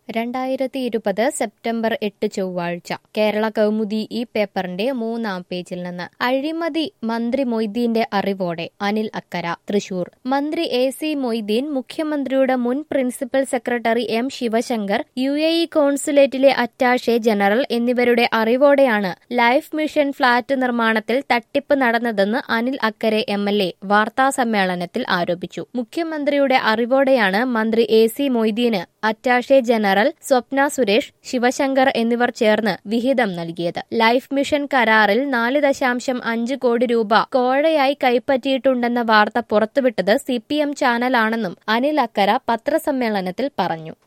രണ്ടായിരത്തി ഇരുപത് സെപ്റ്റംബർ എട്ട് ചൊവ്വാഴ്ച കേരള കൗമുദി ഈ പേപ്പറിന്റെ മൂന്നാം പേജിൽ നിന്ന് അഴിമതി മന്ത്രി മൊയ്തീന്റെ അറിവോടെ അനിൽ അക്കര തൃശൂർ മന്ത്രി എ സി മൊയ്തീൻ മുഖ്യമന്ത്രിയുടെ മുൻ principal secretary M Sivasankar U A E കോൺസുലേറ്റിലെ അറ്റാഷെ ജനറൽ എന്നിവരുടെ അറിവോടെയാണ് ലൈഫ് മിഷൻ ഫ്ളാറ്റ് നിർമ്മാണത്തിൽ തട്ടിപ്പ് നടന്നതെന്ന് അനിൽ അക്കരെ എം എൽ എ വാർത്താസമ്മേളനത്തിൽ ആരോപിച്ചു മുഖ്യമന്ത്രിയുടെ അറിവോടെയാണ് മന്ത്രി എ സി മൊയ്തീന് അറ്റാഷെ ജനറൽ സ്വപ്ന സുരേഷ് ശിവശങ്കർ എന്നിവർ ചേർന്ന് വിഹിതം നൽകിയത് ലൈഫ് മിഷൻ കരാറിൽ നാല് ദശാംശം അഞ്ച് കോടി രൂപ കോഴയായി കൈപ്പറ്റിയിട്ടുണ്ടെന്ന വാർത്ത പുറത്തുവിട്ടത് സി പി എം ചാനലാണെന്നും അനിൽ അക്കര പത്രസമ്മേളനത്തിൽ പറഞ്ഞു